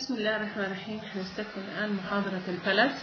بسم الله الرحمن الرحيم هنستكمل الآن محاضرة البلد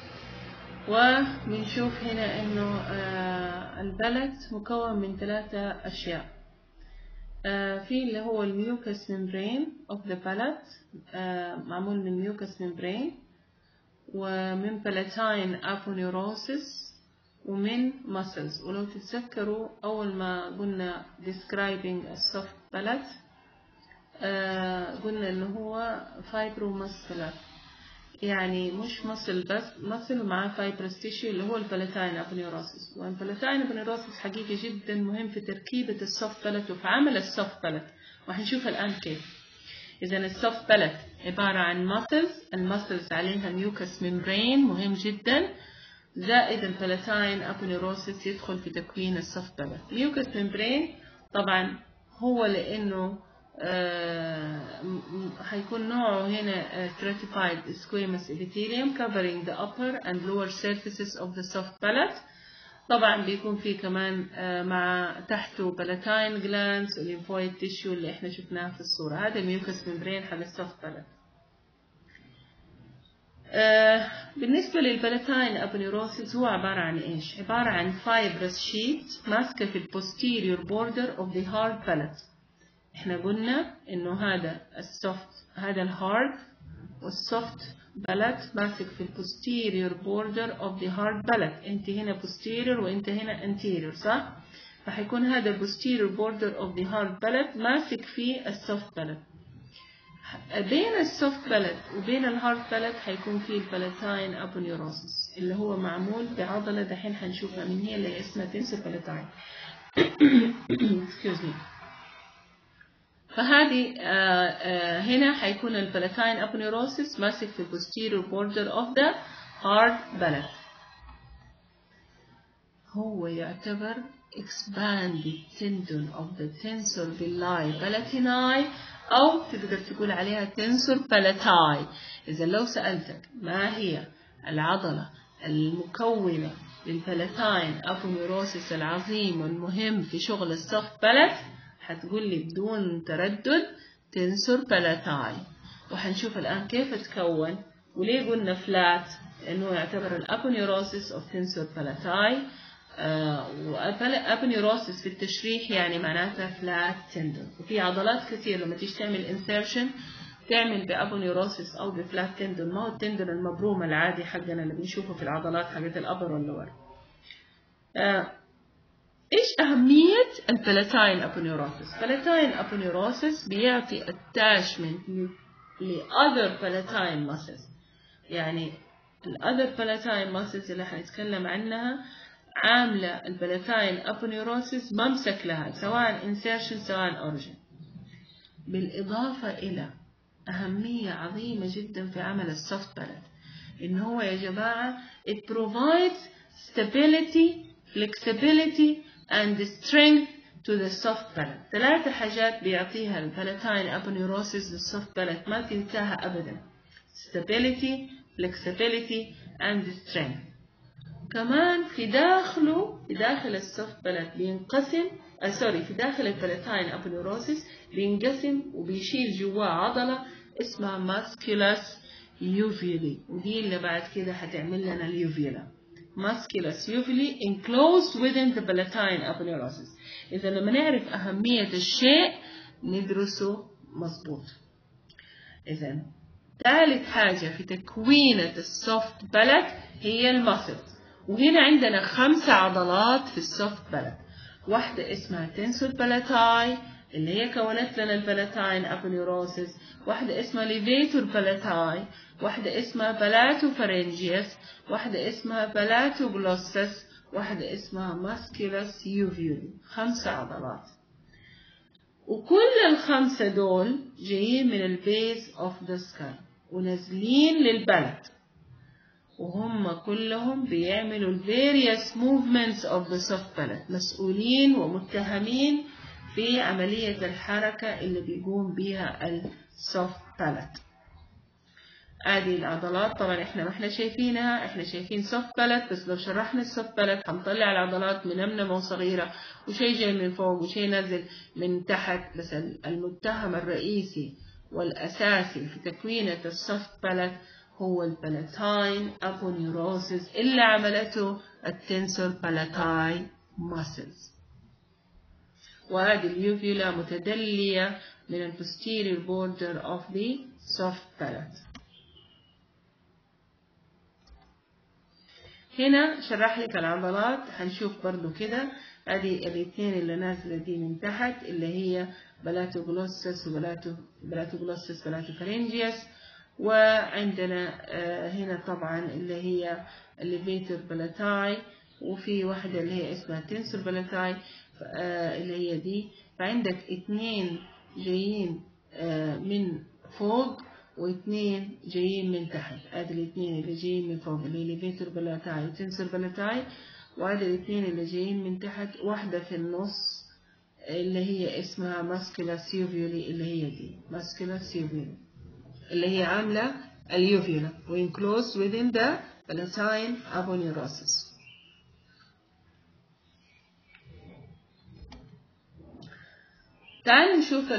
وبنشوف هنا إنه آه، البلد مكون من ثلاثة أشياء آه، في اللي هو الميوكس ممبرين of the palate آه، معمول من ميوكس ممبرين ومن بلاتين aponeurosis ومن muscles ولو تتذكروا أول ما قلنا describing a soft palate آه قلنا إن هو فايبروماسكولار يعني مش مصل بس مصل ومعاه فايبرس تيشو اللي هو البلاتين ابنيوروسيس والبلاتين ابنيوروسيس حقيقي جدا مهم في تركيبة السوفت بلت وفي عمل السوفت بلت وهنشوف الآن كيف إذا السوفت بلت عبارة عن ماسلز الماسلز عليها ميوكس ممبرين مهم جدا زائد البلاتين ابنيوروسيس يدخل في تكوين السوفت بلت ميوكس ممبرين طبعا هو لأنه آه، هيكون نوعه هنا uh, stratified squamous epithelium covering the upper and lower surfaces of the soft palate طبعا بيكون فيه كمان uh, مع تحته palatine glands والليمفويد تيشو اللي احنا شفناها في الصورة هذا الميوكس ممبرين حق السوفت palate uh, بالنسبة للبلاتين ابنيوروسيس هو عبارة عن ايش؟ عبارة عن fibrous sheet ماسكة في posterior border of the hard palate احنا قلنا انه هذا السوفت هذا الهارد والسوفت بلت ماسك في البوستيريور بوردر اوف ذا هارد بلت انت هنا posterior وانت هنا anterior صح فحيكون هذا البوستيريور بوردر اوف ذا هارد بلت ماسك في السوفت بلت بين السوفت بلت وبين الهارد بلت حيكون في البلاتين ابونيوروسيس اللي هو معمول بعضلة دحين حنشوفها من هي اللي اسمها تنسو بلاتين excuse me فهذه آه آه هنا حيكون البلاتين ابنيوروسيس ماسك في posterior border of the hard palate هو يعتبر expanded tendon of the tensor villi palatini أو تقدر تقول عليها tensor palatii إذا لو سألتك ما هي العضلة المكونة للبلاتين ابنيوروسيس العظيم والمهم في شغل السوفت بالات هتقول لي بدون تردد تنسور بلاتاي وهنشوف الآن كيف تكون وليه قلنا فلات لأنه يعتبر الأبنيوروسيس أوف تنسور بلاتاي وأبنيوروسيس في التشريح يعني معناتها فلات تندون وفي عضلات كثير لما تيجي تعمل انسيرشن تعمل بأبنيوروسيس أو بفلات تندون ما هو التندون المبروم العادي حقنا اللي بنشوفه في العضلات حقت الأبر واللور آه ايش اهمية البلاتين ابونيوروسيس؟ البلاتين ابونيوروسيس بيعطي attachment ل other palatine muscles يعني ال other palatine muscles اللي حنتكلم عنها عاملة البلاتين ابونيوروسيس ممسك لها سواء insertion سواء origin بالإضافة إلى أهمية عظيمة جدا في عمل السوفت بالات إن هو يا جماعة it provides stability flexibility and strength to the soft palate ثلاث حاجات بيعطيها البلاتين ابونيوروسيس للسوفت palate ما تنساها أبدا stability flexibility and strength كمان في داخله في داخل السوفت palate بينقسم آه سوري في داخل البلاتين ابونيوروسيس بينقسم وبيشيل جواه عضلة اسمها ماسكيلاس يوفيلي ودي اللي بعد كده هتعمل لنا اليوفيلا musculus uvuli enclosed within the palatine aponeurosis إذا لما نعرف أهمية الشيء ندرسه مظبوط إذا ثالث حاجة في تكوينة السوفت بلت هي المسلز وهنا عندنا خمسة عضلات في السوفت بلت واحدة اسمها تنسور بلاتاي اللي هي كونت لنا البلاتين ابونيوروسيس واحدة اسمها ليفيتور بلاتاي واحدة اسمها بلاتو فرنجيس واحدة اسمها بلاتو جلوسس واحدة اسمها ماسكيلس يوفيولي خمسة عضلات وكل الخمسة دول جايين من البيز اوف ذا سكال ونازلين للبلد وهم كلهم بيعملوا ال various movements of the soft palate مسؤولين ومتهمين في عملية الحركة اللي بيقوم بيها السوفت بالات ادي العضلات طبعا احنا ما احنا شايفينها احنا شايفين سوفت بالات بس لو شرحنا السوفت بالات هنطلع العضلات منمنمة وصغيرة وشيء جاي من فوق وشيء نازل من تحت بس المتهم الرئيسي والأساسي في تكوينة السوفت بالات هو البلاتاين أبونيوروسيس اللي عملته التنسور بالاتاي ماسلز وهذه اليوفيولا متدلية من ال posterior border of the soft palate هنا شرح لك العضلات هنشوف برضو كده ادي الاثنين اللي نازله دي من تحت اللي هي بلاتوجلوسس وبلاتو بلاتوجلوسس بلاتوفرنجيوس وعندنا هنا طبعا اللي هي الليفيتر بلاتاي وفي واحدة اللي هي اسمها تنسور بلاتاي اللي هي دي فعندك اتنين جايين من فوق واثنين جايين من تحت ادي الاثنين اللي جايين من فوق اللي ليفيتر بلاتاي وتنسر بلاتاي وادي الاثنين اللي جايين من تحت واحدة في النص اللي هي اسمها ماسكولا سيوفيولي اللي هي دي ماسكولا سيوفيولي اللي هي عاملة اليوفيولا وانكلوز within the palatine aponeurosis تعالوا نشوف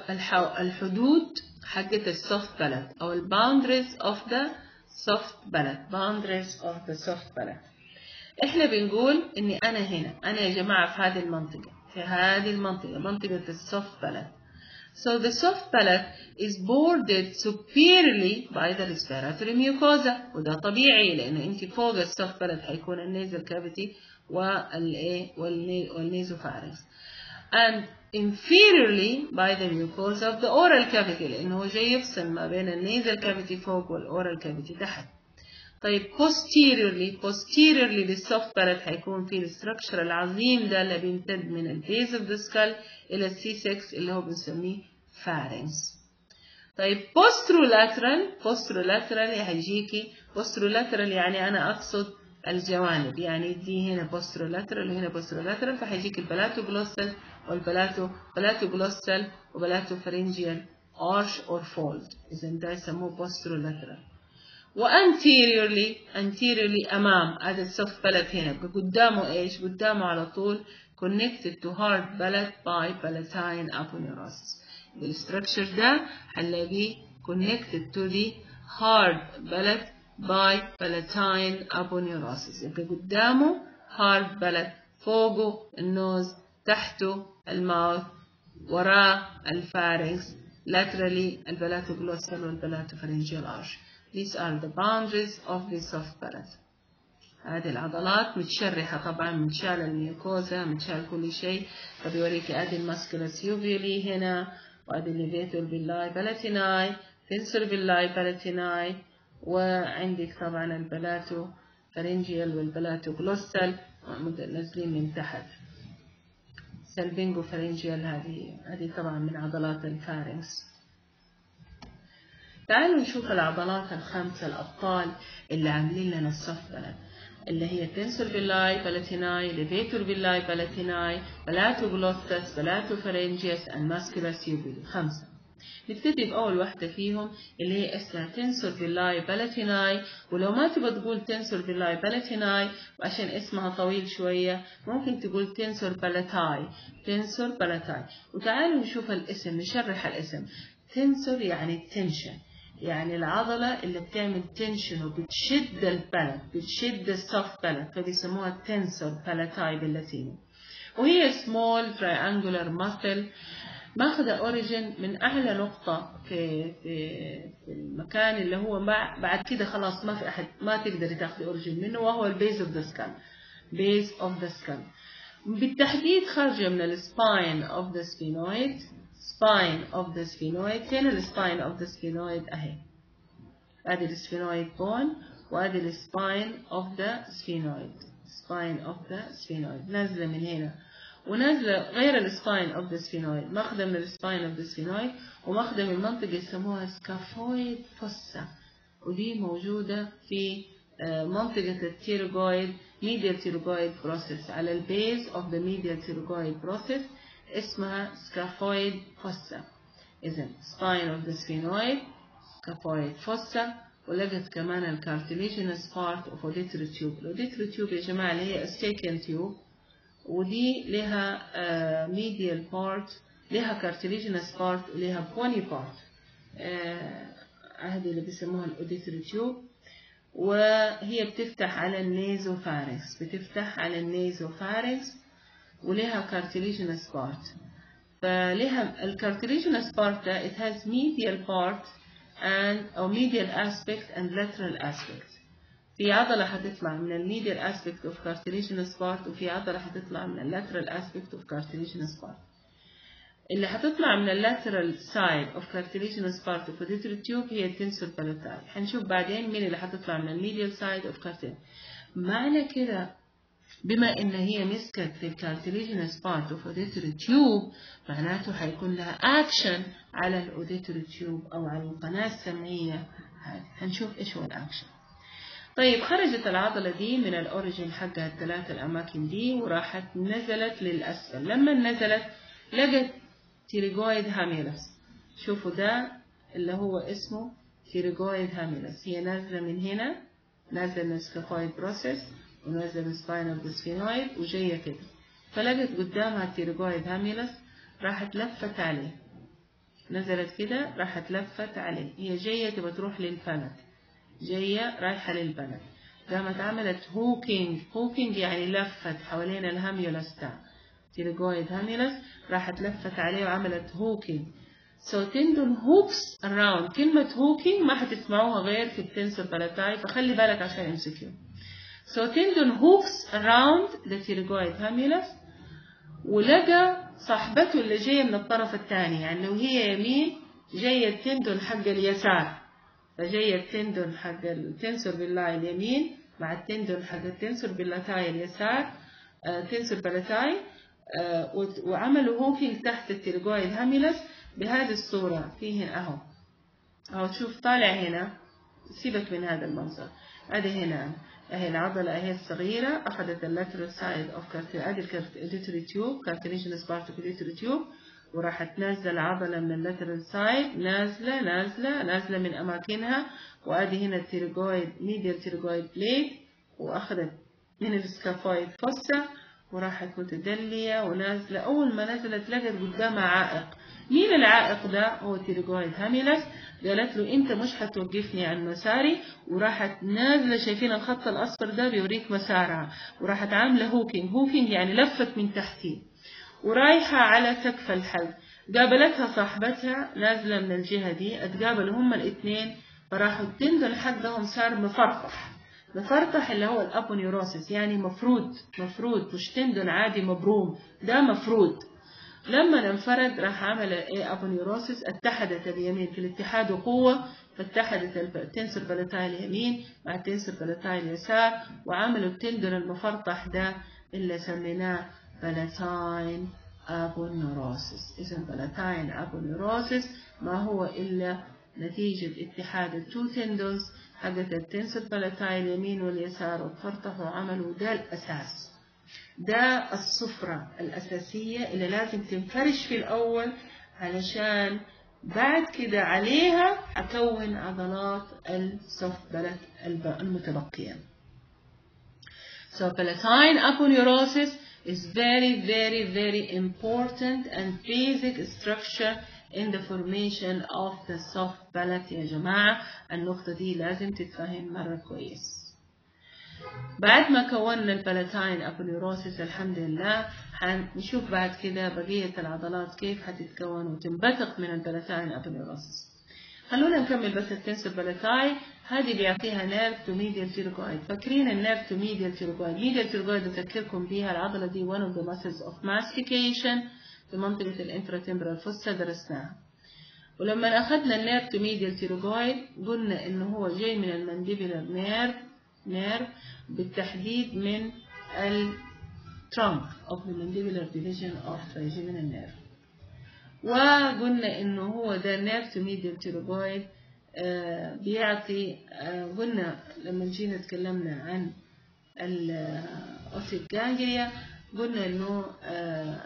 الحدود حقت السوفت بالات او الباوندريز اوف ذا سوفت بالات باوندريز اوف ذا سوفت بالات احنا بنقول اني انا هنا انا يا جماعه في هذه المنطقه في هذه المنطقه منطقه السوفت بالات So the soft palate is bordered superiorly by the respiratory mucosa وده طبيعي لان انت فوق السوفت بالات هيكون النيزل كافيتي والايه والنيزوفارنكس and inferiorly by the mucosa of the oral cavity لأنه هو جاي يفصل ما بين النيزل cavity فوق والأورال cavity تحت. طيب posteriorly posteriorly للسوفت بالات هيكون في الستركشر العظيم ده اللي بيمتد من البيز اوف ذا سكال إلى السي 6 اللي هو بنسميه pharynx. طيب posterolateral posterolateral هيجيكي posterolateral يعني أنا أقصد الجوانب يعني دي هنا posterolateral وهنا posterolateral فهيجيك البلاتو جلوسال والبلاتو بلاتو جلوسال وبلاتو فرنجيال arch or fold إذا ده يسموه posterolateral وانتيريورلي anteriorly أمام هذا السوفت بلت هنا قدامه إيش؟ قدامه على طول connected to hard palate by palatine aponeurosis الستركشر ده هنلاقيه connected to the hard palate by palatine aponeurosis يبقى قدامه hard palate فوقه النوز تحته الماوث وراه الفارنكس laterally البلاتوجلوسال والبلاتوفرنجيال arch these are the boundaries of the soft palate هذه العضلات متشرحة طبعا متشال الميوكوزا متشال كل شيء فبيوريك ادي الماسكولس يوفيولي هنا وادي الليفيتور باللاي بلاتيناي تنسر باللاي بلاتيناي وعندك طبعا البلاتو فرنجيال والبلاتو جلوسال نازلين من تحت سلبينجو فرنجيال هذه هذه طبعا من عضلات الفارنكس تعالوا نشوف العضلات الخمسة الأبطال اللي عاملين لنا الصف بلد اللي هي تنسور باللاي بلاتيناي ليفيتور باللاي بلاتيناي بلاتو جلوستس بلاتو فرنجيس الماسكولاس يوبيلي خمسة نبتدي بأول واحدة فيهم اللي هي اسمها تنسور باللاي بلاتيناي ولو ما تبغى تقول تنسور باللاي بلاتيناي وعشان اسمها طويل شوية ممكن تقول تنسور بلاتاي تنسور بلاتاي وتعالوا نشوف الاسم نشرح الاسم تنسور يعني تنشن يعني العضلة اللي بتعمل تنشن وبتشد البلد بتشد السوفت بلد فبيسموها تنسور بلاتاي باللاتيني وهي small triangular muscle ماخذة اوريجين من اعلى نقطة في في في المكان اللي هو ما بعد كده خلاص ما في احد ما تقدري تاخذي اوريجين منه وهو البيز اوف ذا سكال بيز اوف ذا سكال بالتحديد خارجة من السباين اوف ذا سفينويد spine of the sphenoid فين السباين of the sphenoid اهي ادي السفينويد بون وادي السباين of the sphenoid spine of the sphenoid نازلة من هنا ونازلة غير السباين اوف ذا سفينويد ماخذة من السباين اوف ذا سفينويد وماخذة من منطقة يسموها سكافويد فوسا ودي موجودة في منطقة التيروجويد medial pterygoid process على البيز of the medial pterygoid process اسمها سكافويد فوسا إذا spine of the sphenoid سكافويد فوسا ولقت كمان الكارتليجينس part of auditory tube الاوديتري تيوب يا جماعة اللي هي استيكن تيوب ودي لها ميديال بارت لها كارتليجينس بارت ولها بوني بارت هذه اللي بيسموها الاوديتوري تيوب وهي بتفتح على النيزوفارنكس بتفتح على النيزوفارنكس ولها كارتليجينس بارت فلها الكارتليجينس بارت ده it has medial part and or medial aspect and lateral aspect في عضلة هتطلع من الميديال aspect of cartilaginous part وفي عضلة هتطلع من lateral aspect of cartilaginous part اللي هتطلع من lateral side of cartilaginous part of auditory tube هي التنسور بالاتاي هنشوف بعدين مين اللي هتطلع من الميديال side of cartilage معنى كده بما ان هي مسكت في الكارتليجينس بارت اوف اوديتوري تيوب معناته هيكون لها اكشن على الاوديتوري تيوب او على القناه السمعيه هذه هنشوف ايش هو الاكشن طيب خرجت العضله دي من الاوريجين حقها الثلاث الاماكن دي وراحت نزلت للاسفل لما نزلت لقت تيريجويد هاميلس شوفوا ده اللي هو اسمه تيريجويد هاميلس هي نازله من هنا نازله من السكافويد بروسيس ونازله من سباينال بسفينويد وجايه كده فلقت قدامها التيريجويد هاميلس راحت لفت عليه نزلت كده راحت لفت عليه هي جايه تبغى تروح للبلد جايه رايحه للبلد قامت عملت هوكينج هوكينج يعني لفت حوالين الهاميولس ده تيريجويد هاميلس راحت لفت عليه وعملت هوكينج So tendon hooks around كلمة hooking ما هتسمعوها غير في التنسور بلاتاي فخلي بالك عشان امسكيو So tendon hooks around the pterygoid hamulus ولقى صاحبته اللي جاية من الطرف الثاني يعني لو هي يمين جاية التندون حق اليسار فجاية التندون حق التنسور باللاي اليمين مع التندون حق التنسور باللاتاي اليسار آه تنسور بلاتاي آه وعملوا هوكينج تحت التيرجويد هاميلس بهذه الصورة فيه اهو اهو تشوف طالع هنا سيبك من هذا المنظر ادي هنا اهي العضلة اهي الصغيرة اخذت اللاترال سايد اوف ادي الكارتيليتري تيوب كارتيليجينس بارت اوف تيوب وراحت نازلة العضلة من اللاترال سايد نازلة نازلة نازلة من أماكنها وأدي هنا التيرجويد ميديال تيرجويد بليد وأخذت من السكافويد فوسا وراحت متدلية ونازلة أول ما نزلت لقت قدامها عائق مين العائق ده هو تيرجويد هاميلس قالت له انت مش هتوقفني عن مساري وراحت نازله شايفين الخط الاصفر ده بيوريك مسارها وراحت عامله هوكينج هوكينج يعني لفت من تحتي ورايحة على سقف الحلق قابلتها صاحبتها نازلة من الجهة دي اتقابلوا هما الاثنين فراحوا التندون حقهم صار مفرطح مفرطح اللي هو الابونيوروسيس يعني مفرود مفرود مش تندون عادي مبروم ده مفرود لما انفرد راح عمل ايه ابونيوروسيس اتحدت اليمين في الاتحاد قوة فاتحدت التنسر بلاتاي اليمين مع التنسر بلاتاي اليسار وعملوا التندون المفرطح ده اللي سميناه بلاتاين أبونيوروسيس إذا بلاتاين أبونيوروسيس ما هو إلا نتيجة اتحاد التو تندونز حقت التنسر بلاتاي اليمين واليسار وتفرطحوا وعملوا ده الأساس ده الصفرة الأساسية اللي لازم تنفرش في الأول علشان بعد كده عليها أكون عضلات السوفت بلت المتبقية So palatine aponeurosis is very, very, very important and basic structure in the formation of the soft palate يا جماعة النقطة دي لازم تتفهم مرة كويس بعد ما كونا البلاتاين ابونيوروسيس الحمد لله هنشوف بعد كده بقية العضلات كيف هتتكون وتنبثق من البلاتاين ابونيوروسيس خلونا نكمل بس التنسور بلاتاي هذه بيعطيها نيرف تو ميديال تيروكويد فاكرين النيرف تو ميديال تيروكويد ميديال تيروكويد بذكركم بيها العضلة دي one of the muscles of mastication في منطقة الانتراتمبرال فوسا درسناها ولما أخذنا النيرف تو ميديال تيروكويد قلنا إنه هو جاي من المانديبولار نيرف نيرف بالتحديد من الترانك of the mandibular division of trigeminal nerve وقلنا انه هو ده نيرف تو ميديال تيروبويد آه بيعطي آه قلنا لما جينا اتكلمنا عن الاوتيك جانجليا قلنا انه آه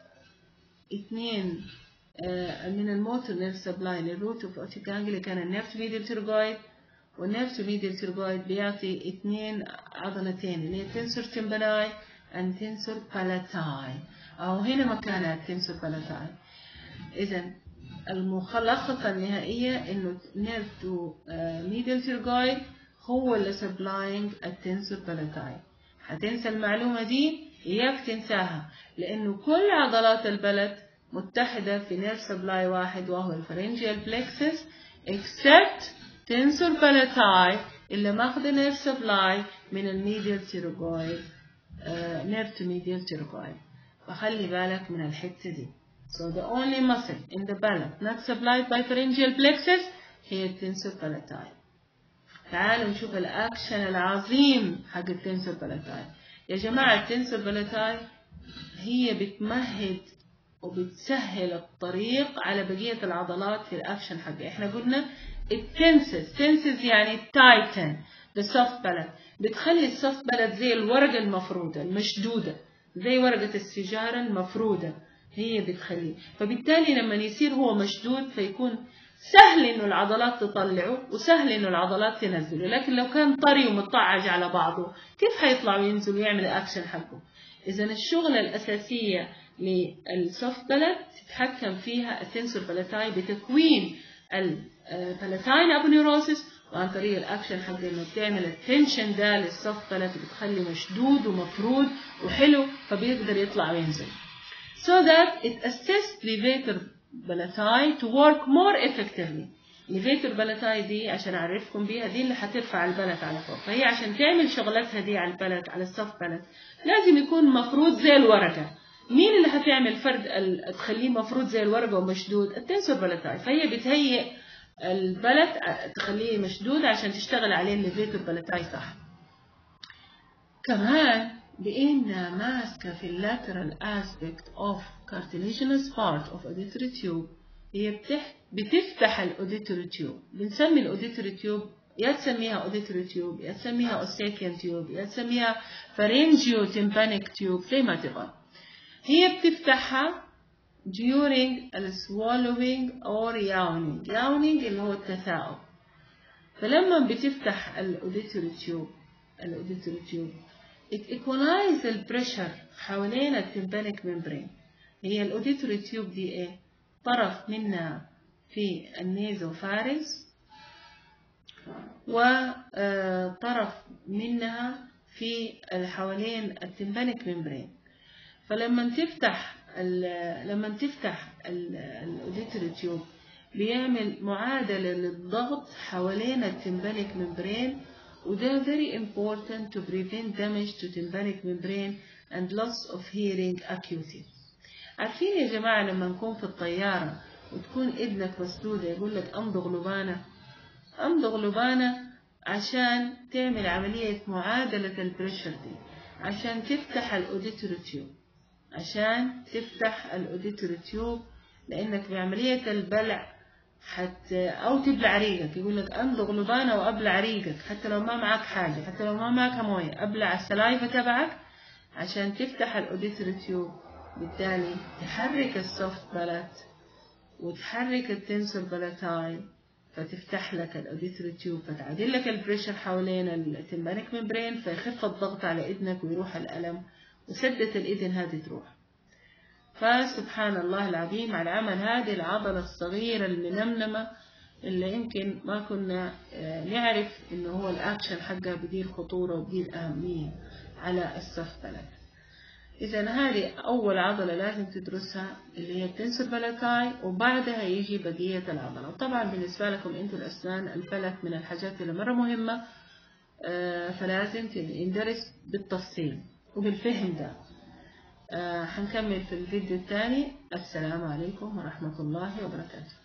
اثنين آه من الموتور نيرف سبلاي للروت اوف اوتيك جانجليا كان النيرف تو ميديال تيروبويد والنيرف تو ميديال تيروبويد بيعطي اثنين عضلتين اللي هي تنسور تمبلاي and تنسور بالاتاي او هنا مكانها التنسور بالاتاي إذا المخلصة النهائية إنه نيرف تو ميدل تيرجويد هو اللي supplying التنسور بالاتاي هتنسى المعلومة دي إياك تنساها لأنه كل عضلات البلد متحدة في نيرف سبلاي واحد وهو الفرنجيال بلكسس except تنسور بالاتاي اللي ماخذ نيرف سبلاي من الميديال تيروجويد نيرف تو ميديال تيروجويد فخلي بالك من الحتة دي So the only muscle in the palate not supplied by pharyngeal plexus هي التنسور بالاتاي تعالوا نشوف الأكشن العظيم حق التنسور بالاتاي يا جماعة التنسور بالاتاي هي بتمهد وبتسهل الطريق على بقية العضلات في الأكشن حقها احنا قلنا التنسز تنسز يعني تايتن the soft palate بتخلي السوفت بالات زي الورقة المفرودة المشدودة زي ورقة السيجارة المفرودة هي بتخليه فبالتالي لما يصير هو مشدود فيكون سهل انه العضلات تطلعه وسهل انه العضلات تنزله لكن لو كان طري ومتطعج على بعضه كيف حيطلع وينزل ويعمل الاكشن حقه اذا الشغلة الاساسية للسوفت بلد تتحكم فيها التنسور بلاتاي بتكوين البلاتاين ابونيوروسيس وعن طريق الاكشن حق انه بتعمل التنشن ده للسوفت بلد بتخلي مشدود ومفرود وحلو فبيقدر يطلع وينزل so that it assists levator بلاتاي to work more effectively levator بلاتاي دي عشان أعرفكم بيها دي اللي هترفع البلد على فوق فهي عشان تعمل شغلتها دي على البلد على الصف بلد لازم يكون مفروض زي الورقة مين اللي هتعمل فرد ال- تخليه مفروض زي الورقة ومشدود التنسور بلاتاي فهي بتهيئ البلد تخليه مشدود عشان تشتغل عليه الليفيتور بلاتاي صح كمان بإنها ماسكة في اللاترال aspect of cartilaginous part of auditory tube هي بتح... بتفتح الاوديتوري تيوب بنسمي الاوديتوري تيوب يا تسميها اوديتوري تيوب يا تسميها اوستيكيان تيوب يا تسميها فارنجيو تيمبانيك تيوب زي ما تبغى هي بتفتحها during ال swallowing or yawning yawning اللي هو التثاؤب فلما بتفتح الاوديتوري تيوب الاوديتوري تيوب it equalize the pressure حوالين التمبانيك ممبرين هي الاوديتوري تيوب دي ايه طرف منها في النيزوفارنس وطرف منها في حوالين التمبانيك ممبرين فلما تفتح لما تفتح الاوديتوري تيوب بيعمل معادلة للضغط حوالين التمبانيك ممبرين وده very important to prevent damage to tympanic membrane and loss of hearing acuity عارفين يا جماعة لما نكون في الطيارة وتكون إذنك مسدودة يقول لك أمضغ لبانة أمضغ لبانة عشان تعمل عملية معادلة البريشر دي عشان تفتح الأوديتوري تيوب عشان تفتح الأوديتوري تيوب لأنك بعملية البلع حت أو تبلع ريقك يقول لك أمضغ لبانة وأبلع ريقك حتى لو ما معك حاجة حتى لو ما معك موية أبلع السلايفة تبعك عشان تفتح الأوديتوري تيوب بالتالي تحرك السوفت بلات وتحرك التنسور بلاتاي فتفتح لك الاوديتوري تيوب فتعدل لك البريشر حوالين التمبانيك ممبرين فيخف الضغط على اذنك ويروح الالم وسدة الاذن هذه تروح فسبحان الله العظيم على عمل هذه العضلة الصغيرة المنمنمة اللي يمكن ما كنا نعرف انه هو الاكشن حقها بدير خطورة وبدير اهمية على السوفت بلد إذا هذه أول عضلة لازم تدرسها اللي هي التنسور بلاتاي وبعدها يجي بقية العضلة وطبعا بالنسبة لكم أنتوا الأسنان الفلك من الحاجات اللي مرة مهمة فلازم يندرس بالتفصيل وبالفهم ده هنكمل في الفيديو الثاني السلام عليكم ورحمة الله وبركاته